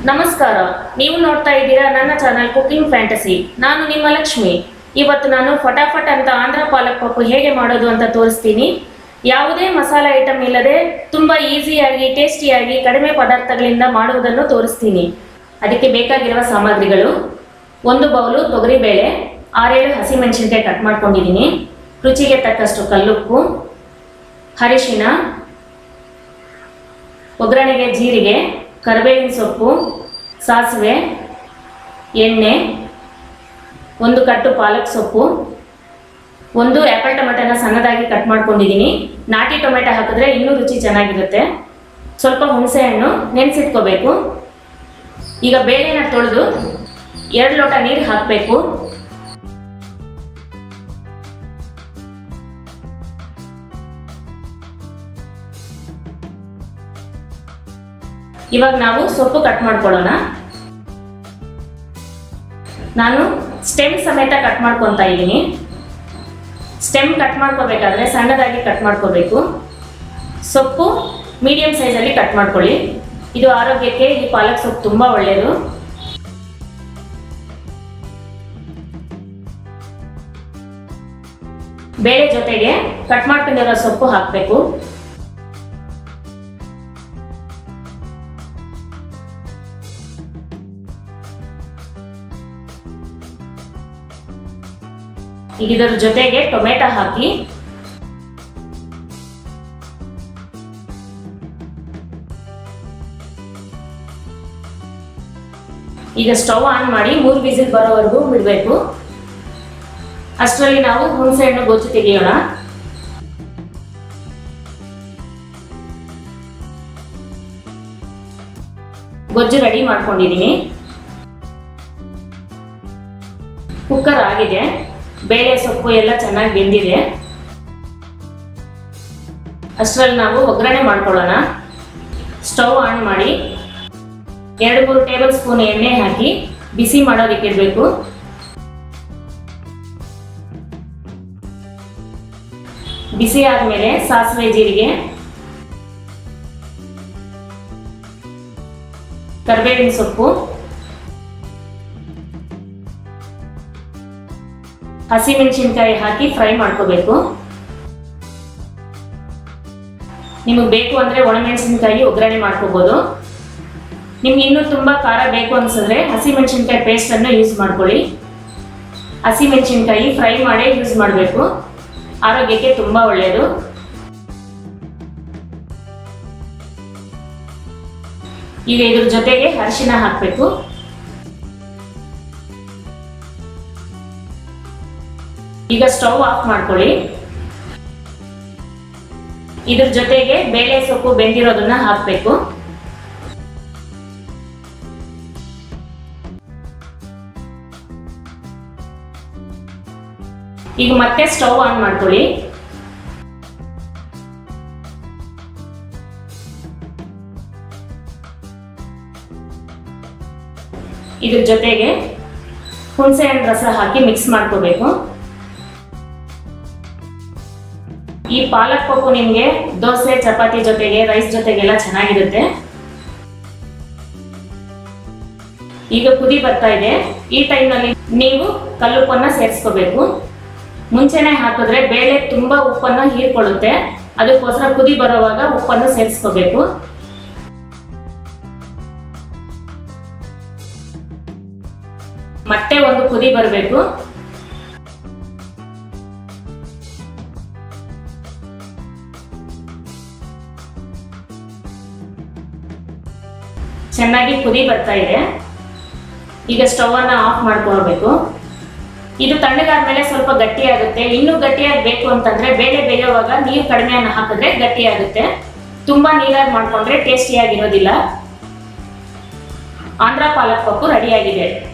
ನಮಸ್ಕಾರ ನೀವು ನೋಡ್ತಾ ಇದ್ದೀರಾ ನನ್ನ ಚಾನಲ್ ಕುಕಿಂಗ್ ಫ್ಯಾಂಟಸಿ ನಾನು ನಿಮ್ಮ ಲಕ್ಷ್ಮಿ ಇವತ್ತು ನಾನು ಫಟಾಫಟ್ ಅಂತ ಆಂಧ್ರ ಪಾಲಕ್ ಪಪ್ಪು ಹೇಗೆ ಮಾಡೋದು ಅಂತ ತೋರಿಸ್ತೀನಿ ಯಾವುದೇ ಮಸಾಲೆ ಐಟಮ್ ಇಲ್ಲದೆ ತುಂಬ ಈಸಿಯಾಗಿ ಟೇಸ್ಟಿಯಾಗಿ ಕಡಿಮೆ ಪದಾರ್ಥಗಳಿಂದ ಮಾಡುವುದನ್ನು ತೋರಿಸ್ತೀನಿ ಅದಕ್ಕೆ ಬೇಕಾಗಿರುವ ಸಾಮಗ್ರಿಗಳು ಒಂದು ಬೌಲು ತೊಗರಿಬೇಳೆ ಆರೇಳು ಹಸಿಮೆಣಸಿನ್ಕಾಯಿ ಕಟ್ ಮಾಡ್ಕೊಂಡಿದ್ದೀನಿ ರುಚಿಗೆ ತಕ್ಕಷ್ಟು ಕಲ್ಲುಪ್ಪು ಅರಿಶಿನ ಒಗ್ಗರಣೆಗೆ ಜೀರಿಗೆ ಕರಿಬೇವಿನ ಸೊಪ್ಪು ಸಾಸಿವೆ ಎಣ್ಣೆ ಒಂದು ಕಟ್ಟು ಪಾಲಕ್ ಸೊಪ್ಪು ಒಂದು ಆ್ಯಪಲ್ ಟೊಮೆಟೊನ ಸಣ್ಣದಾಗಿ ಕಟ್ ಮಾಡ್ಕೊಂಡಿದ್ದೀನಿ ನಾಟಿ ಟೊಮೆಟೊ ಹಾಕಿದ್ರೆ ಇನ್ನೂ ರುಚಿ ಚೆನ್ನಾಗಿರುತ್ತೆ ಸ್ವಲ್ಪ ಹುಣಸೆಹಣ್ಣು ನೆನೆಸಿಟ್ಕೋಬೇಕು ಈಗ ಬೇಳೆನ ತೊಳೆದು ಎರಡು ಲೋಟ ನೀರು ಹಾಕಬೇಕು ಇವಾಗ ನಾವು ಸೊಪ್ಪು ಕಟ್ ಮಾಡ್ಕೊಳ್ಳೋಣ ನಾನು ಸ್ಟೆಮ್ ಸಮೇತ ಕಟ್ ಮಾಡ್ಕೊತಾ ಇದ್ದೀನಿ ಸ್ಟೆಮ್ ಕಟ್ ಮಾಡ್ಕೋಬೇಕಾದ್ರೆ ಸಣ್ಣದಾಗಿ ಕಟ್ ಮಾಡ್ಕೋಬೇಕು ಸೊಪ್ಪು ಮೀಡಿಯಂ ಸೈಜಲ್ಲಿ ಕಟ್ ಮಾಡ್ಕೊಳ್ಳಿ ಇದು ಆರೋಗ್ಯಕ್ಕೆ ಈ ಪಾಲಕ್ ಸೊಪ್ಪು ತುಂಬ ಒಳ್ಳೆಯದು ಬೇಳೆ ಜೊತೆಗೆ ಕಟ್ ಮಾಡ್ಕೊಂಡಿರೋ ಸೊಪ್ಪು ಹಾಕಬೇಕು ಈಗ ಇದರ ಜೊತೆಗೆ ಟೊಮೆಟೊ ಹಾಕಿ ಈಗ ಸ್ಟವ್ ಆನ್ ಮಾಡಿ ಮೂರು ವಿಸಿಲ್ ಬರೋವರೆಗೂ ಬಿಡಬೇಕು ಅಷ್ಟರಲ್ಲಿ ನಾವು ಹುಣಸೆ ಹಣ್ಣು ಗೊಜ್ಜು ತೆಗೆಯೋಣ ಗೊಜ್ಜು ರೆಡಿ ಮಾಡ್ಕೊಂಡಿದ್ದೀನಿ ಕುಕ್ಕರ್ ಆಗಿದೆ ಬೇಳೆ ಸೊಪ್ಪು ಎಲ್ಲ ಚೆನ್ನಾಗಿ ಬೆಂದಿದೆ ಅಷ್ಟರಲ್ಲಿ ನಾವು ಒಗ್ಗರಣೆ ಮಾಡ್ಕೊಳ್ಳೋಣ ಸ್ಟವ್ ಆನ್ ಮಾಡಿ ಎರಡು ಮೂರು ಟೇಬಲ್ ಸ್ಪೂನ್ ಎಣ್ಣೆ ಹಾಕಿ ಬಿಸಿ ಮಾಡೋದಕ್ಕೆ ಇಡಬೇಕು ಬಿಸಿ ಆದಮೇಲೆ ಸಾಸಿವೆ ಜೀರಿಗೆ ಕರಿಬೇವಿನ ಸೊಪ್ಪು ಹಸಿಮೆಣಸಿನ್ಕಾಯಿ ಹಾಕಿ ಫ್ರೈ ಮಾಡ್ಕೋಬೇಕು ನಿಮಗೆ ಬೇಕು ಅಂದರೆ ಒಣಮೆಣಸಿನ್ಕಾಯಿ ಒಗ್ಗರಣೆ ಮಾಡ್ಕೋಬೋದು ನಿಮ್ಗೆ ಇನ್ನೂ ತುಂಬ ಖಾರ ಬೇಕು ಅನ್ಸಿದ್ರೆ ಹಸಿಮೆಣಸಿನ್ಕಾಯಿ ಪೇಸ್ಟನ್ನು ಯೂಸ್ ಮಾಡ್ಕೊಳ್ಳಿ ಹಸಿಮೆಣಸಿನ್ಕಾಯಿ ಫ್ರೈ ಮಾಡೇ ಯೂಸ್ ಮಾಡಬೇಕು ಆರೋಗ್ಯಕ್ಕೆ ತುಂಬ ಒಳ್ಳೆಯದು ಈಗ ಇದ್ರ ಜೊತೆಗೆ ಅರಿಶಿನ ಹಾಕಬೇಕು ಈಗ ಸ್ಟವ್ ಆಫ್ ಮಾಡ್ಕೊಳ್ಳಿ ಇದ್ರ ಜೊತೆಗೆ ಬೇಳೆ ಸೊಪ್ಪು ಬೆಂದಿರೋದನ್ನ ಹಾಕಬೇಕು ಈಗ ಮತ್ತೆ ಸ್ಟವ್ ಆನ್ ಮಾಡ್ಕೊಳ್ಳಿ ಇದ್ರ ಜೊತೆಗೆ ಹುಣಸೆ ಹಣ್ಣು ರಸ ಹಾಕಿ ಮಿಕ್ಸ್ ಮಾಡ್ಕೋಬೇಕು ಈ ಪಾಲಕ್ ಪಪ್ಪು ನಿಮಗೆ ದೋಸೆ ಚಪಾತಿ ಜೊತೆಗೆ ರೈಸ್ ಜೊತೆಗೆಲ್ಲ ಚೆನ್ನಾಗಿರುತ್ತೆ ಈಗ ಕುದಿ ಬರ್ತಾ ಇದೆ ಈ ಟೈಮ್ನಲ್ಲಿ ನೀವು ಕಲ್ಲುಪ್ಪನ್ನ ಸೇರಿಸ್ಕೋಬೇಕು ಮುಂಚೆನೆ ಹಾಕಿದ್ರೆ ಬೇಳೆ ತುಂಬಾ ಉಪ್ಪನ್ನು ಹೀರ್ಕೊಳ್ಳುತ್ತೆ ಅದಕ್ಕೋಸ್ಕರ ಕುದಿ ಬರುವಾಗ ಉಪ್ಪನ್ನು ಸೇರಿಸ್ಕೋಬೇಕು ಮತ್ತೆ ಒಂದು ಕುದಿ ಬರಬೇಕು ಚೆನ್ನಾಗಿ ಕುದಿ ಬರ್ತಾ ಇದೆ ಈಗ ಸ್ಟವ್ ಅನ್ನ ಆಫ್ ಮಾಡ್ಕೊಳ್ಬೇಕು ಇದು ತಣ್ಣಗಾದ್ಮೇಲೆ ಸ್ವಲ್ಪ ಗಟ್ಟಿ ಆಗುತ್ತೆ ಇನ್ನೂ ಗಟ್ಟಿಯಾಗಿ ಬೇಕು ಅಂತಂದ್ರೆ ಬೇಳೆ ಬೇಯುವಾಗ ನೀರು ಕಡಿಮೆಯನ್ನು ಹಾಕಿದ್ರೆ ಗಟ್ಟಿ ಆಗುತ್ತೆ ತುಂಬಾ ನೀರಾಗಿ ಮಾಡ್ಕೊಂಡ್ರೆ ಟೇಸ್ಟಿಯಾಗಿರೋದಿಲ್ಲ ಆಂಧ್ರ ಪಾಲಕ್ ಪಪ್ಪು ರೆಡಿಯಾಗಿದೆ